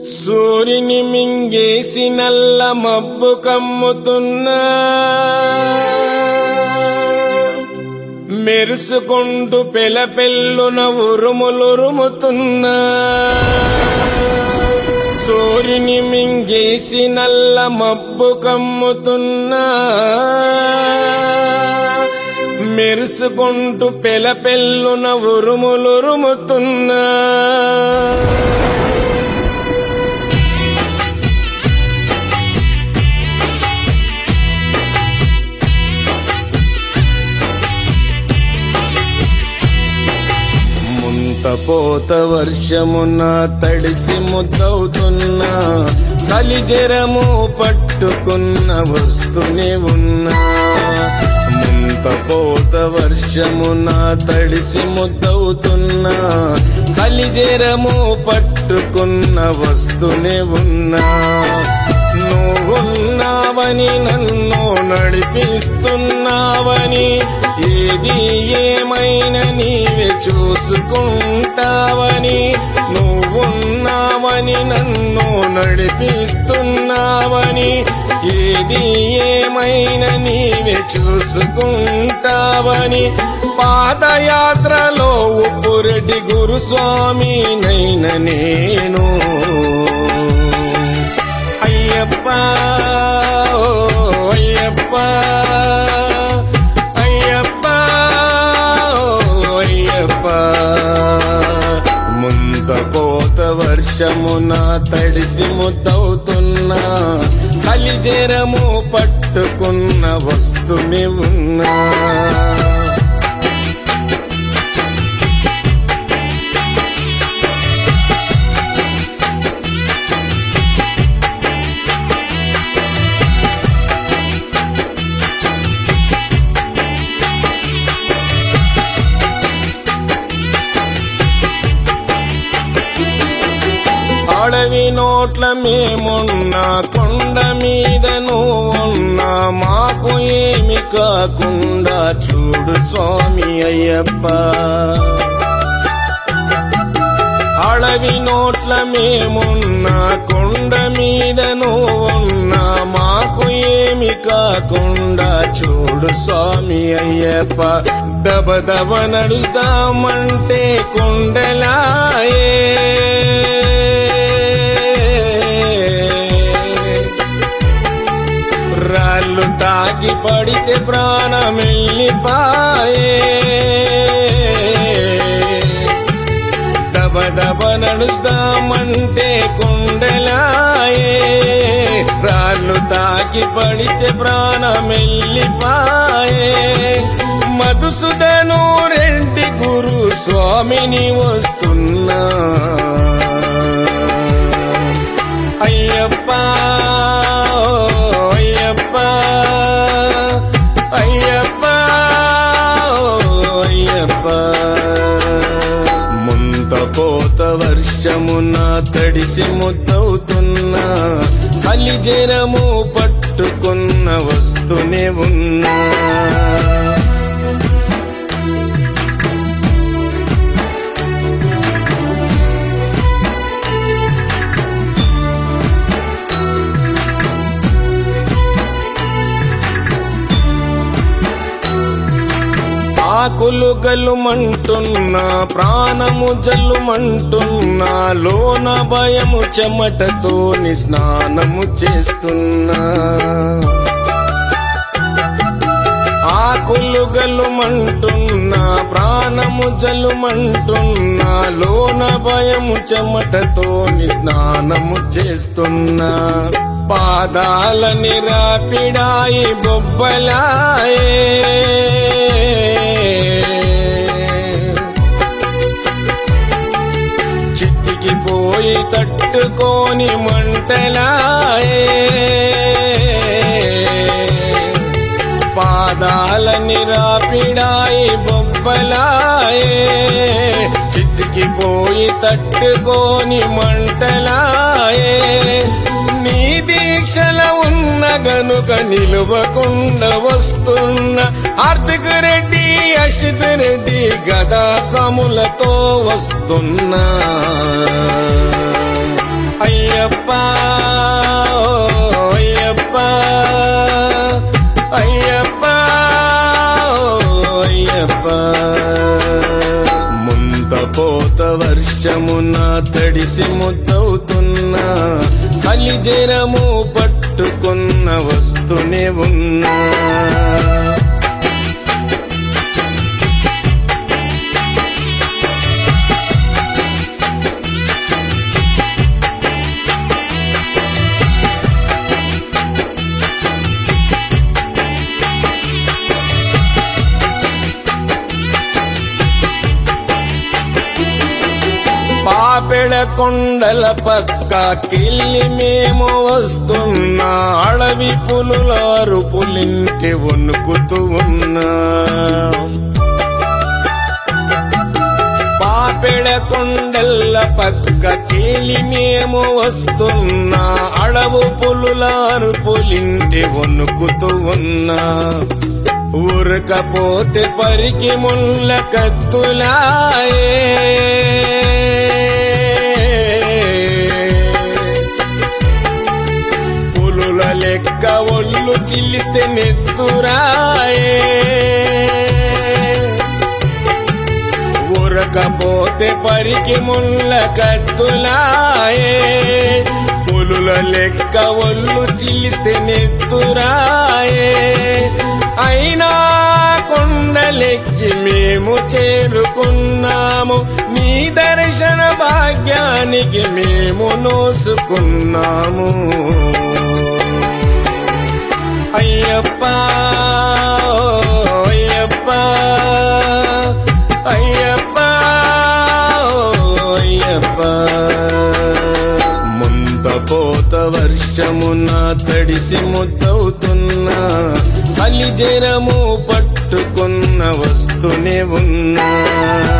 సూర్యుని మింగేసి నల్ల మబ్బు కమ్ముతున్నా మెరుసుకుంటూ పెల పెల్లున ఉరుములురుముతున్నా సూర్యుని మింగేసి నల్ల మబ్బు కమ్ముతున్నా మెరుసుకుంటూ పెల పెల్లున ఉరుములురుముతున్నా ముంతపోత వర్షమున తడిసి ముద్దవుతున్నా సలిజరము పట్టుకున్న వస్తుని ఉన్నా ముంతపోత వర్షమున తడిసి ముద్దవుతున్నా సలిజరము పట్టుకున్న వస్తుని ఉన్నా నువ్వున్నావని నన్ను నడిపిస్తున్నావని ఏది ఏమైనా నీవే చూసుకుంటావని నువ్వున్నావని నన్ను నడిపిస్తున్నావని ఏది ఏమైనా నీవే చూసుకుంటావని పాదయాత్రలో ఉప్పురెడ్డి గురుస్వామి నైన నేను అయ్యప్ప ఓ అయ్యప్ప అయ్యప్ప ఓ అయ్యప్ప ముంతపోత వర్షమున తడిసి ముద్దవుతున్నా సలిజరము పట్టుకున్న వస్తుని ఉన్నా అడవి నోట్ల మేమున్నా కొండ మీద నువ్వున్నా మాకు ఏమి కాకుండా చూడు స్వామి అయ్యప్ప అడవి నోట్ల మేమున్నా కొండ మీద నువ్వున్నా మాకు ఏమి కాకుండా చూడు స్వామి అయ్యప్ప దబ దబ నడుస్తామంటే కొండలాయే రాళ్ళు తాకి పడితే ప్రాణం వెళ్ళిపాయే దబ దబ నడుస్తామంటే కొండలాయే రాళ్ళు తాకి పడితే ప్రాణం వెళ్ళిపాయే మధుసుదను రెడ్డి గురు స్వామిని వస్తున్నా అయ్యప్ప ఓ అయ్యప్ప అయ్యప్ప ఓ అయ్యప్ప ముంతపోత వర్షమున తడిసి ముద్దవుతున్నా సలిజరము పట్టుకున్న వస్తునే ఉన్నా ఆకులు గల్లుమంటున్నా ప్రాణము జల్లుమంటున్నా లోన భయము చెమటతోని స్నానము చేస్తున్నా ఆకులు గల్లుమంటున్నా ప్రాణము జల్లుమంటున్నా లోన భయము చెమటతోని స్నానము చేస్తున్నా పాదాలని రాపిడాయి బొబ్బలాయే చిత్తికి పోయి తట్టుకొని మంటలాయే పాదాలని రాపిడాయి బొబ్బలాయే చిత్తికి పోయి తట్టుకొని మంటలాయే నీ దీక్షల ఉన్న గనుక నిలువకుండా వస్తున్న ఆర్థిక రెడ్డి అషిత్ రెడ్డి గదా సములతో వస్తున్నా అయ్య అయ్యప్ప ఓ అయ్యప్ప అయ్యప్ప ఓ అయ్యప్ప ముంత పోత వర్షమున తడిసి ముద్దవుతున్నా సలిజరము పట్టుకున్న వస్తునే ఉన్నా పాపెడ కొండల పక్క కిల్లి మేము వస్తున్నా అడవి పులుల అరుపులింటి వణుకుతూ ఉన్నా పాపెడ కొండల పక్క కేలి మేము వస్తున్నా అడవు పులుల అరుపులింటి వణుకుతూ ఉన్నా ఉరకపోతే పరికి ముళ్ళ కత్తులాయే పులుల లెక్క ఒళ్ళు చిల్లిస్తే నెత్తురాయే ఉరకపోతే పరికి ముళ్ళ కత్తులాయే పులుల లెక్క ఒళ్ళు చిల్లిస్తే నెత్తురాయే అయినా కొండలెక్కి మేము చేరుకున్నాము నీ దర్శన భాగ్యానికి మేము నోసుకున్నాము అయ్యప్ప ఓ అయ్యప్ప అయ్యప్ప ఓ అయ్యప్ప ముంత పోత వర్షమున తడిసి ముద్దవుతున్నా సలిజరము పట్టుకున్న వస్తునే ఉన్నా